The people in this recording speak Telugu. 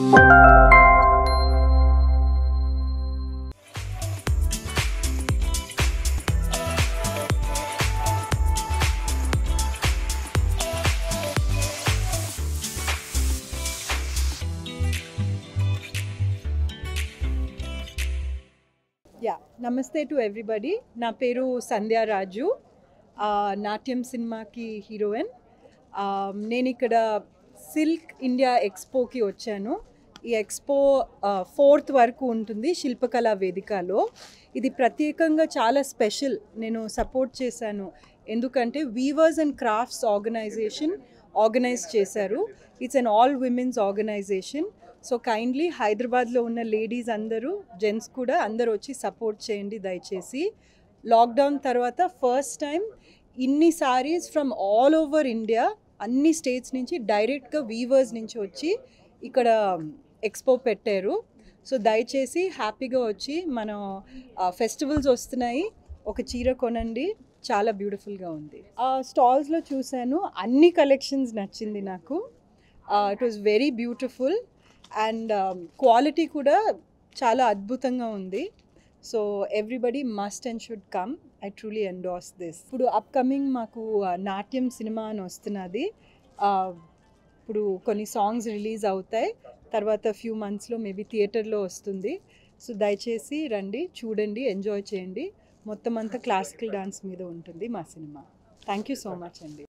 యా నమస్తే టు ఎవ్రీబడి నా పేరు సంధ్యా రాజు ఆ, నాట్యం సినిమాకి హీరోయిన్ ఆ, నేను ఇక్కడ సిల్క్ ఇండియా ఎక్స్పోకి వచ్చాను ఈ ఎక్స్పో ఫోర్త్ వరకు ఉంటుంది శిల్పకళా వేదికలో ఇది ప్రత్యేకంగా చాలా స్పెషల్ నేను సపోర్ట్ చేశాను ఎందుకంటే weavers and crafts organisation organise చేశారు it's an all women's organisation so kindly హైదరాబాద్లో ఉన్న లేడీస్ అందరూ జెంట్స్ కూడా అందరూ వచ్చి సపోర్ట్ చేయండి దయచేసి లాక్డౌన్ తర్వాత ఫస్ట్ టైం ఇన్ని sarees from all over India అన్ని స్టేట్స్ నుంచి డైరెక్ట్గా వీవర్స్ నుంచి వచ్చి ఇక్కడ ఎక్స్పో పెట్టారు సో దయచేసి హ్యాపీగా వచ్చి మనం ఫెస్టివల్స్ వస్తున్నాయి ఒక చీర కొనండి చాలా బ్యూటిఫుల్గా ఉంది ఆ స్టాల్స్లో చూశాను అన్ని కలెక్షన్స్ నచ్చింది నాకు it was very beautiful and quality కూడా చాలా అద్భుతంగా ఉంది so everybody must and should come I truly endorse this ఇప్పుడు అప్కమింగ్ మాకు ఆ, నాట్యం సినిమా అని వస్తున్నది ఆ, ఇప్పుడు కొన్ని సాంగ్స్ రిలీజ్ అవుతాయి తర్వాత ఫ్యూ మంత్స్లో మేబీ థియేటర్లో వస్తుంది సో దయచేసి రండి చూడండి ఎంజాయ్ చేయండి మొత్తం అంతా క్లాసికల్ డాన్స్ మీద ఉంటుంది మా సినిమా థ్యాంక్ యూ సో మచ్ అండి